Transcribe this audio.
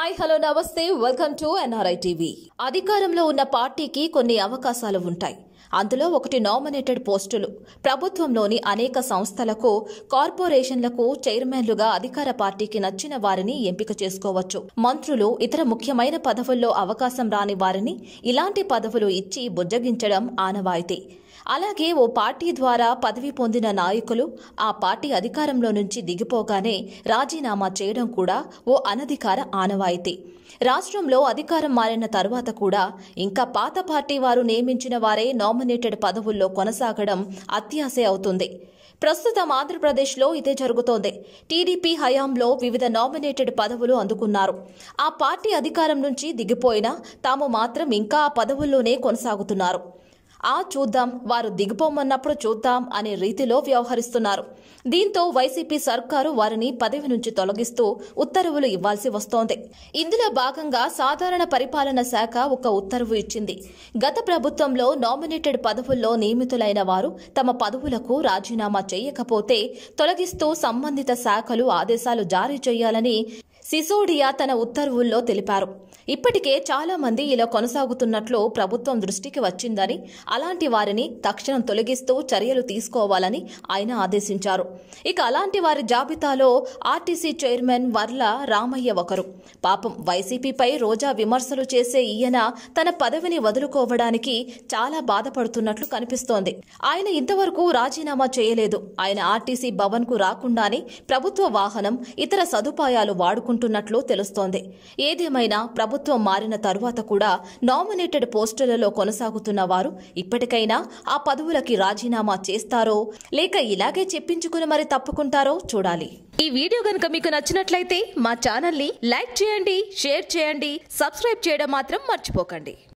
hi hello నమస్తే welcome to NRI TV అధికారంలో ఉన్న పార్టీకి కొన్ని అవకాశాలు ఉంటాయి అందులో ఒకటి నామినేటెడ్ పోస్టులు ప్రభుత్వంలోని అనేక సంస్థలకు కార్పొరేషన్లకు చైర్మన్లుగా అధికార పార్టీకి నచ్చిన వారిని ఎంపిక చేసుకోవచ్చు మంత్రులు ఇతర ముఖ్యమైన పదవుల్లో అవకాశం రాని వారిని ఇలాంటి పదవులు ఇచ్చి బుజ్జగించడం ఆనవాయితీ అలాగే ఓ పార్టీ ద్వారా పదవి పొందిన నాయకులు ఆ పార్టీ అధికారంలో నుంచి దిగిపోగానే రాజీనామా చేయడం కూడా ఓ అనధికార ఆనవాయితీ రాష్ట్రంలో అధికారం మారిన తర్వాత కూడా ఇంకా పాత పార్టీ వారు నియమించిన వారే నామినేటెడ్ పదవుల్లో కొనసాగడం అత్యాశే అవుతుంది ప్రస్తుతం ఆంధ్రప్రదేశ్లో ఇదే జరుగుతోంది టీడీపీ హయాంలో వివిధ నామినేటెడ్ పదవులు అందుకున్నారు ఆ పార్టీ అధికారం నుంచి దిగిపోయినా తాము మాత్రం ఇంకా ఆ పదవుల్లోనే కొనసాగుతున్నారు ఆ చూద్దాం వారు దిగిపోమన్నప్పుడు చూద్దాం అనే రీతిలో వ్యవహరిస్తున్నారు దీంతో వైసీపీ సర్కారు వారిని పదవి నుంచి తొలగిస్తూ ఉత్తర్వులు ఇవ్వాల్సి వస్తోంది ఇందులో భాగంగా సాధారణ పరిపాలన శాఖ ఒక ఉత్తర్వు ఇచ్చింది గత ప్రభుత్వంలో నామినేటెడ్ పదవుల్లో నియమితులైన వారు తమ పదవులకు రాజీనామా చేయకపోతే తొలగిస్తూ సంబంధిత శాఖలు ఆదేశాలు జారీ చేయాలని సిసోడియా తన ఉత్తర్వుల్లో తెలిపారు ఇప్పటికే చాలా మంది ఇలా కొనసాగుతున్నట్లు ప్రభుత్వం దృష్టికి వచ్చిందని అలాంటి వారిని తక్షణం తొలగిస్తూ చర్యలు తీసుకోవాలని ఆయన ఆదేశించారు ఇక అలాంటి వారి జాబితాలో ఆర్టీసీ చైర్మన్ వర్ల రామయ్య ఒకరు పాపం వైసీపీపై రోజా విమర్శలు చేసే ఈయన తన పదవిని వదులుకోవడానికి చాలా బాధపడుతున్నట్లు కనిపిస్తోంది ఆయన ఇంతవరకు రాజీనామా చేయలేదు ఆయన ఆర్టీసీ భవన్ కు రాకుండానే ప్రభుత్వ వాహనం ఇతర సదుపాయాలు వాడుకుంటున్నట్లు తెలుస్తోంది ఏదేమైనా ప్రభుత్వం మారిన తరువాత కూడా నామినేటెడ్ పోస్టులలో కొనసాగుతున్న వారు ఇప్పటికైనా ఆ పదవులకి రాజీనామా చేస్తారో లేక ఇలాగే చెప్పించుకుని మరి తప్పుకుంటారో చూడాలి ఈ వీడియో గనుక మీకు నచ్చినట్లయితే మా ఛానల్ ని లైక్ చేయండి షేర్ చేయండి సబ్స్క్రైబ్ చేయడం మాత్రం మర్చిపోకండి